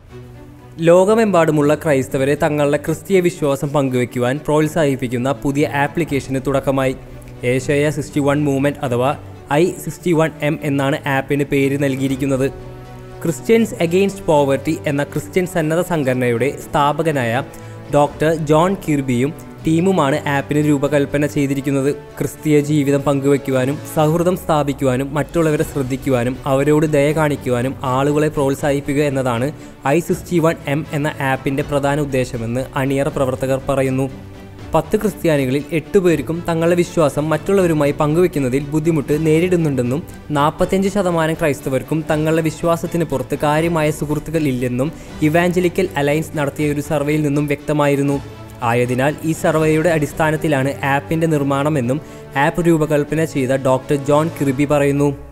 ലോകമെമ്പാടുമുള്ള ക്രൈസ്തവരെ തങ്ങളുടെ ക്രിസ്തീയ വിശ്വാസം പങ്കുവയ്ക്കുവാൻ പ്രോത്സാഹിപ്പിക്കുന്ന പുതിയ ആപ്ലിക്കേഷന് തുടക്കമായി ഏഷ്യ സിക്സ്റ്റി വൺ മൂവ്മെൻറ്റ് അഥവാ ഐ സിക്സ്റ്റി വൺ എം എന്നാണ് ആപ്പിന് പേര് നൽകിയിരിക്കുന്നത് ക്രിസ്ത്യൻസ് അഗെയിൻസ്റ്റ് പോവർട്ടി എന്ന ക്രിസ്ത്യൻ സന്നദ്ധ സംഘടനയുടെ സ്ഥാപകനായ ഡോക്ടർ ജോൺ കിർബിയും ടീമുമാണ് ആപ്പിന് രൂപകൽപ്പന ചെയ്തിരിക്കുന്നത് ക്രിസ്തീയ ജീവിതം പങ്കുവയ്ക്കുവാനും സൗഹൃദം സ്ഥാപിക്കുവാനും മറ്റുള്ളവരെ ശ്രദ്ധിക്കുവാനും അവരോട് ദയ കാണിക്കുവാനും ആളുകളെ പ്രോത്സാഹിപ്പിക്കുക എന്നതാണ് ഐ സിക്സ്റ്റി വൺ എം എന്ന ആപ്പിൻ്റെ പ്രധാന ഉദ്ദേശമെന്ന് അണിയറ പ്രവർത്തകർ പറയുന്നു പത്ത് ക്രിസ്ത്യാനികളിൽ എട്ട് പേർക്കും തങ്ങളുടെ വിശ്വാസം മറ്റുള്ളവരുമായി പങ്കുവെക്കുന്നതിൽ ബുദ്ധിമുട്ട് നേരിടുന്നുണ്ടെന്നും നാൽപ്പത്തിയഞ്ച് ശതമാനം ക്രൈസ്തവർക്കും തങ്ങളുടെ വിശ്വാസത്തിന് പുറത്ത് കാര്യമായ സുഹൃത്തുക്കൾ ഇല്ലെന്നും ഇവാഞ്ചലിക്കൽ അലയൻസ് നടത്തിയ ഒരു സർവേയിൽ നിന്നും വ്യക്തമായിരുന്നു ആയതിനാൽ ഈ സർവേയുടെ അടിസ്ഥാനത്തിലാണ് ആപ്പിൻ്റെ നിർമ്മാണമെന്നും ആപ്പ് രൂപകൽപ്പന ചെയ്ത ഡോക്ടർ ജോൺ കിർബി പറയുന്നു